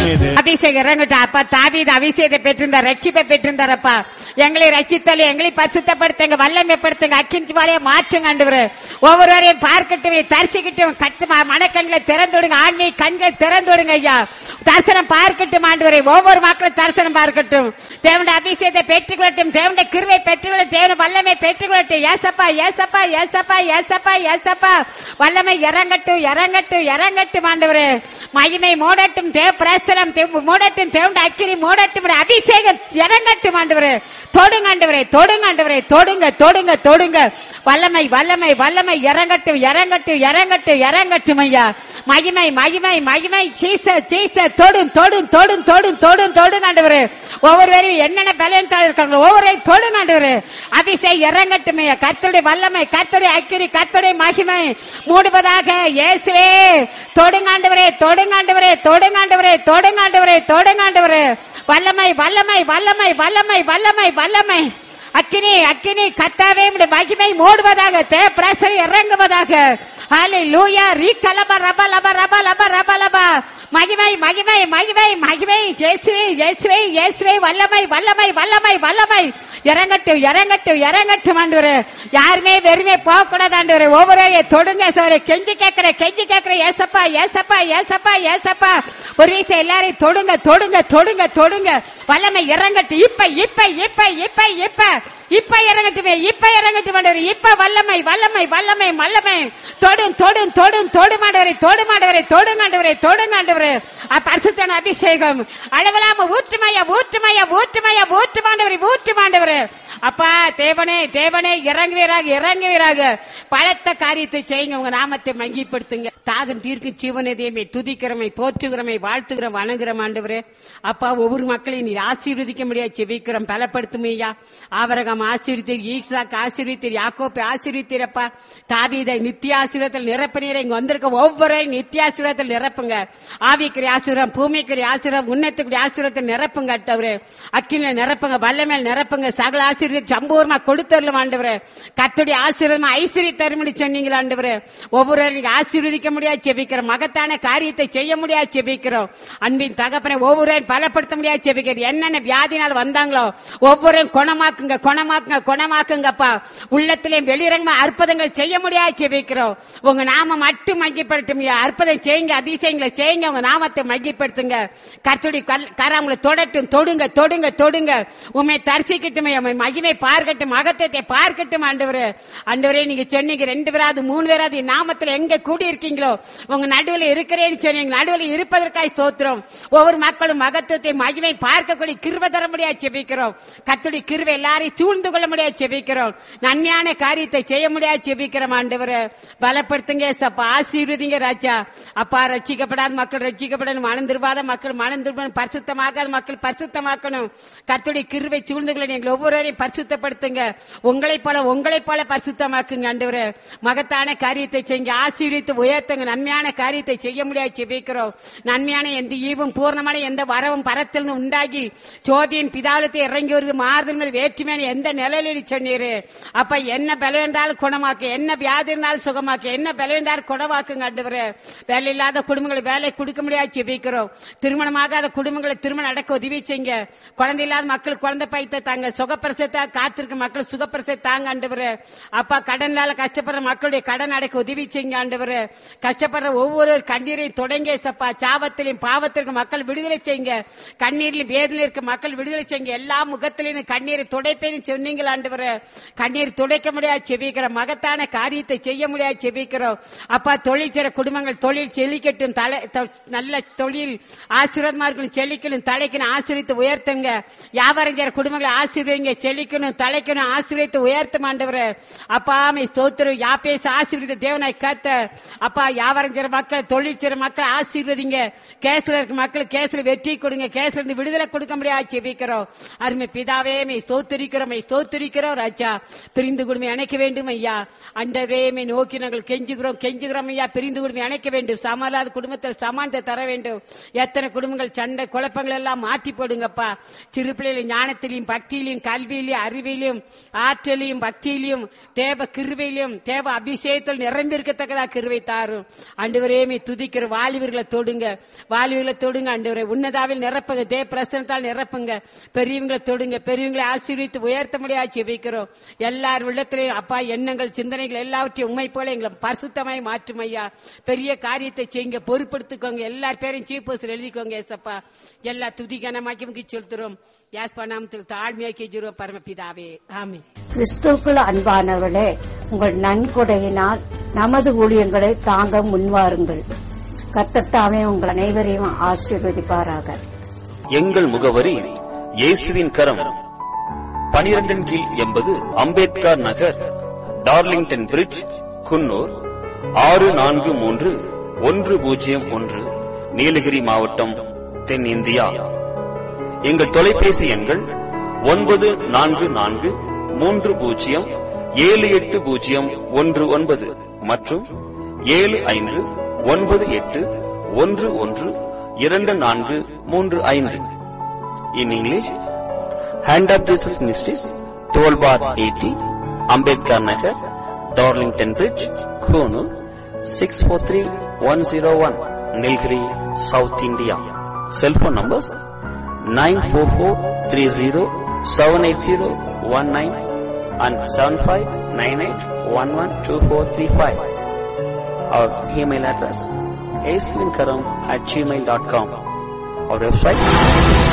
தாவீது அபிஷேகம் இறங்கட்டும் அப்பா தாவீது அபிஷேகத்தை பெற்றிருந்தார் ரட்சிப்பை பெற்றிருந்தாரப்பா எங்களை ரட்சித்தல எங்களை பசுத்தப்படுத்துங்க வல்லமைப்படுத்துங்க அக்கிஞ்சி வாழைய மாற்றுங்க ஆண்டவரே ஒவ்வொருவரையும் பார்க்கட்டும் தரிசிக்கட்டும் கட்டு ம- மனக்கண்களை திறந்து விடுங்க ஆன்மீக கண்களை திறந்து விடுங்க ஐயா தரிசனம் பார்க்கட்டும் ஆண்டவரே ஒவ்வொரு மக்களும் தரிசனம் பார்க்கட்டும் தேவனுடைய அபிஷேகத்தை பெற்றுக்கொள்ளட்டும் தேவனுடைய கிருவை பெற்றுக்கொள்ளட்டும் தேவனுடைய வல்லமை பெற்றுக்கொள்ளட்டும் ஏசப்பா ஏசப்பா ஏசப்பா ஏசப்பா ஏசப்பா வல்லமை இறங்கட்டும் இறங்கட்டும் இறங்கட்டும் ஆண்டவரே மகிமை மூடட்டும் தேவ பிரசனம் தேவ- மூடட்டும் தேவனுடைய அக்கினி மூடட்டும் அபிஷேகம் இறங்கட்டும் ஆண்டவரே தொடுங்க ஆண்டவரே தொடுங்க ஆண்டவரே தொடுங்க தொடுங்க தொடுங்க வல்லமை வல்லமை வல்லமை இறங்கட்டும் இறங்கட்டும் இறங்கட்டும் இறங்கட்டும் ஐயா மகிமை மகிமை மகிமை சீச சீச தொடும் தொடும் தொடும் தொடும் தொடும் தொடும் ஆண்டவரே ஒவ்வொருவரையும் என்னென்ன பலன்தாள் இருக்காங்களோ ஒவ்வொருவரையும் தொடும் ஆண்டவரே அபிஷேகம் இறங்கட்டும் ஐயா கர்த்தருடைய வல்லமை கர்த்தருடைய அக்கினி கர்த்தருடைய மகிமை மூடுவதாக இயேசுவே தொடுங்காண்டவரே தொடுங்காண்டவரே தொடுங்காண்டவரே தொடுங்காண்டவரே தொடுங்காண்டவரே வல்லமை வல்லமை வல்லமை வல்லமை வல்லமை வல்லமை அக்கினி அக்கினி கத்தாவே உம்முடைய மகிமை மூடுவதாக தே பிரசரி இறங்குவதாக ஹாலே லூயா ரீ கலப ரப லப ரப லப ரப லப மகிமை மகிமை மகிமை மகிமை ஜேசுவே ஜேசுவே இயேசுவே வல்லமை வல்லமை வல்லமை வல்லமை இறங்கட்டும் இறங்கட்டும் இறங்கட்டும் ஆண்டவரே யாருமே வெறுமே போக கூடாது ஆண்டவரே ஒவ்வொருவரையும் தொடுங்க சவரை கெஞ்சி கேட்கிற கெஞ்சி கேட்கிற ஏசப்பா ஏசப்பா ஏசப்பா ஏசப்பா ஒரு வீசம் எல்லாரையும் தொடுங்க தொடுங்க தொடுங்க தொடுங்க வல்லமை இறங்கட்டும் இப்ப இப்ப இப்ப இப்ப இப்ப இப்ப இறங்கட்டுமே இப்ப இறங்கட்டும் ஆண்டவரே இப்ப வல்லமை வல்லமை வல்லமை வல்லமை தொடும் தொடும் தொடும் தொடு மாண்டவரை தொடு மாண்டவரை தொடுங்க ஆண்டவரை தொடுங்க ஆண்டவரே பரிசுத்தன அபிஷேகம் அளவிலாம ஊற்றுமையா ஊற்றுமையா ஊற்றுமையா ஊற்று மாண்டவரை ஊற்று மாண்டவரே அப்பா தேவனே தேவனே இறங்குவீராக இறங்குவீராக பலத்த காரியத்தை செய்யுங்க உங்க நாமத்தை மங்கிப்படுத்துங்க தாகம் தீர்க்கும் ஜீவனதையுமே துதிக்கிறமை போற்றுகிறமை வாழ்த்துகிறோம் வணங்குறோம் ஆண்டவரே அப்பா ஒவ்வொரு மக்களையும் நீர் ஆசீர்வதிக்க முடியாது செவிக்கிறோம் பலப்படுத்துமையா ஆவரகம் ஆசீர்வத்தீர் ஈசாக்கு ஆசீர்வத்தீர் யாக்கோப்பை ஆசீர்வத்தீரப்பா தாவீதை நித்திய ஆசீர்வத்தில் நிரப்பினீரை இங்க வந்திருக்க ஒவ்வொருவரையும் நித்திய ஆசீர்வத்தில் நிரப்புங்க ஆவிக்குரிய ஆசீர்வாதம் பூமிக்குரிய ஆசீர்வாதம் உன்னத்துக்குரிய ஆசீர்வாதத்தில் நிரப்புங்க அட்டவரே அக்கில நிரப்புங்க வல்லமேல் நிரப்புங்க சகல ஆசீர்வாதம் சம்பூர்ணமா கொடுத்தரலாம் ஆண்டவரே கத்துடைய ஆசீர்வாதம் ஐஸ்வர்ய தருமணி சொன்னீங்களா ஆண்டவரே ஒவ்வொருவரையும் நீங்க ஆசீர்வதிக்க முடியாது செபிக்கிறோம் மகத்தான காரியத்தை செய்ய முடியாது செபிக்கிறோம் அன்பின் தகப்பனை ஒவ்வொருவரையும் பலப்படுத்த முடியாது செபிக்கிறோம் என்னென்ன வியாதினால் வந்தாங்களோ ஒவ்வொருவரையும் குணமாக்குங்க குணமாக்குங்க குணமாக்குங்கப்பா உள்ளத்திலே வெளிரங்கமா அற்புதங்கள் செய்ய முடியாது செபிக்கிறோம் உங்க நாம மட்டும் மகிப்படுத்தும் அற்புதம் செய்யுங்க அதிசயங்களை செய்யுங்க உங்க நாமத்தை மகிப்படுத்துங்க கர்த்தருடைய கல்- கரம் உங்களை தொடட்டும் தொடுங்க தொடுங்க தொடுங்க உண்மை தரிசிக்கட்டும் உம்மை மகிமை பார்க்கட்டும் மகத்தத்தை பார்க்கட்டும் ஆண்டவரே ஆண்டவரே நீங்க சொன்னீங்க ரெண்டு பேராது மூணு பேராது என் நாமத்துல எங்க கூடி இருக்கீங்களோ உங்க நடுவுல இருக்கிறேன்னு சொன்னீங்க நடுவுல இருப்பதற்காக ஸ்தோத்திரம் ஒவ்வொரு மக்களும் மகத்துவத்தை மகிமை பார்க்கக்கூடிய கிருப தர முடியாது செபிக்கிறோம் கத்துடைய கிருபை எல்லாரையும் சூழ்ந்து கொள்ள முடியாது செபிக்கிறோம் நன்மையான காரியத்தை செய்ய முடியாது செபிக்கிறோம் ஆண்டவரே பலப்படுத்துங்க சப்பா ஆசீர்வதிங்க ராஜா அப்பா ரட்சிக்கப்படாத மக்கள் ரட்சிக்கப்படணும் மனம் திரும்பாத மக்கள் மனம் திரும்பணும் பரிசுத்தமாகாத மக்கள் பரிசுத்தமாக்கணும் கர்த்தருடைய கிருவை சூழ்ந்துகளை நீங்கள் ஒவ்வொருவரையும் பரிசுத்தப்படுத்துங்க உங்களைப் போல உங்களைப் போல பரிசுத்தமாக்குங்க ஆண்டவரே மகத்தான காரியத்தை செய்யுங்க ஆசீர்வித்து உயர்த்துங்க நன்மையான காரியத்தை செய்ய முடியாது செபிக்கிறோம் நன்மையான எந்த ஈவும் பூர்ணமான எந்த வரவும் பரத்தில் உண்டாகி ஜோதியின் பிதாலத்தை இறங்கி வருது மாறுதல் மேல் வேற்றுமையான எந்த நிலையில சொன்னீரு அப்ப என்ன பலம் இருந்தாலும் குணமாக்கு என்ன வியாதி இருந்தாலும் சுகமாக்கு என்ன பலம் இருந்தாலும் குணமாக்குங்க ஆண்டவரே வேலை இல்லாத குடும்பங்களை வேலை கொடுக்க முடியாது செபிக்கிறோம் திருமணமாகாத குடும்பங்களை திருமணம் நடக்க உதவி செய்யுங்க குழந்தை இல்லாத மக்கள் குழந்தை பைத்த தாங்க சுகப்பிரசத்தை காத்திருக்க மக்கள் சுகப்பிரசத்தை தாங்க ஆண்டவரே அப்பா கடனால கஷ்டப்படுற மக்களுடைய கடன் அடைக்க உதவி செய்யுங்க ஆண்டவரே கஷ்டப்படுற ஒவ்வொரு கண்ணீரை தொடங்கிய சப்பா சாபத்திலையும் பாவத்திற்கு மக்கள் விடுதலை செய்யுங்க கண்ணீரில் வேதனை இருக்க மக்கள் விடுதலை செய்யுங்க எல்லா முகத்திலையும் கண்ணீரை துடைப்பேன்னு சொன்னீங்களா ஆண்டவரே கண்ணீர் துடைக்க முடியாது செபிக்கிற மகத்தான காரியத்தை செய்ய முடியாது செபிக்கிறோம் அப்பா தொழில் செய்ற குடும்பங்கள் தொழில் செழிக்கட்டும் தலை தொ- நல்ல தொழில் ஆசீர்வாதமா இருக்கணும் செழிக்கணும் தலைக்கணும் ஆசீர்வித்து உயர்த்துங்க வியாபாரம் செய்ற குடும்பங்களை ஆசீர்வதிங்க செழிக்கணும் தலைக்கணும் ஆசீர்வித்து உயர்த்தும் ஆண்டவரே அப்பா மே ஸ்தோத்திரம் யாப்பேச ஆசீர்வதித்த தேவனாய் காத்த அப்பா வியாபாரம் செய்ற மக்கள் தொழில் செய்ற மக்கள் ஆசீர்வதிங்க கேஸ்ல இருக்க மக்கள் கேஸ்ல வெற்றி கொடுங்க கேஸ்ல இருந்து விடுதலை கொடுக்க முடியாது செபிக்கிறோம் அருமை பிதாவே மே ஸ்தோத்திரிக்கிறோம் துதிக்கிறோம் ஸ்தோத்திரிக்கிறோம் ராஜா பிரிந்து குடும்பம் அணைக்க வேண்டும் ஐயா அண்டவேமே நோக்கி நாங்கள் கெஞ்சுகிறோம் கெஞ்சுகிறோம் ஐயா பிரிந்து குடும்பம் அணைக்க வேண்டும் சமாளாத குடும்பத்தில் சமானத்தை தர வேண்டும் எத்தனை குடும்பங்கள் சண்டை குழப்பங்கள் எல்லாம் மாற்றி போடுங்கப்பா சிறு பிள்ளைகள் ஞானத்திலையும் பக்தியிலையும் கல்வியிலையும் அறிவிலையும் ஆற்றலையும் பக்தியிலையும் தேவ கிருவையிலும் தேவ அபிஷேகத்தில் நிரம்பி இருக்கத்தக்கதா கிருவை தாரும் ஆண்டவரேமே துதிக்கிற வாலிபர்களை தொடுங்க வாலிபர்களை தொடுங்க ஆண்டவரே உன்னதாவில் நிரப்புங்க தேவ பிரசனத்தால் நிரப்புங்க பெரியவங்களை தொடுங்க பெரியவங்களை ஆசீர்வித்து உயர்த்த முடியாது ஜெபிக்கிறோம் எல்லார் உள்ளத்திலையும் அப்பா எண்ணங்கள் சிந்தனைகள் எல்லாவற்றையும் உண்மை போல எங்களை பரிசுத்தமாய் மாற்றும் ஐயா பெரிய காரியத்தை செய்யுங்க பொறுப்படுத்திக்கோங்க எல்லார் பேரையும் சீஃப் போஸ்டர் எழுதிக்கோங்க ஏசப்பா எல்லா துதி கனமாக்கி முக்கி செலுத்துறோம் யாஸ் நாமத்தில் தாழ்மையாக்கி ஜீரோ பரமபிதாவே ஆமே கிறிஸ்துவுக்குள் அன்பானவர்களே உங்கள் நன்கொடையினால் நமது ஊழியங்களை தாங்க முன்வாருங்கள் கத்தத்தாமே உங்கள் அனைவரையும் ஆசீர்வதிப்பாராக எங்கள் முகவரி இயேசுவின் கரம் பனிரெண்டின் கீழ் எண்பது அம்பேத்கர் நகர் டார்லிங்டன் பிரிட்ஜ் குன்னூர் ஆறு நான்கு மூன்று ஒன்று பூஜ்ஜியம் ஒன்று நீலகிரி மாவட்டம் தென்னிந்தியா எங்கள் தொலைபேசி எண்கள் ஒன்பது நான்கு நான்கு மூன்று பூஜ்ஜியம் ஏழு எட்டு பூஜ்ஜியம் ஒன்று ஒன்பது மற்றும் ஏழு ஐந்து ஒன்பது எட்டு ஒன்று ஒன்று இரண்டு நான்கு மூன்று ஐந்து in English hand of Jesus ministries twelve bar eighty Ambedkar Nagar Darlington bridge Coonoor six four three one zero one Nilgiri south India cellphone numbers nine four four three zero seven eight zero one nine and seven five nine eight one one two four three five our email address aswinkaram at gmail.com. Our website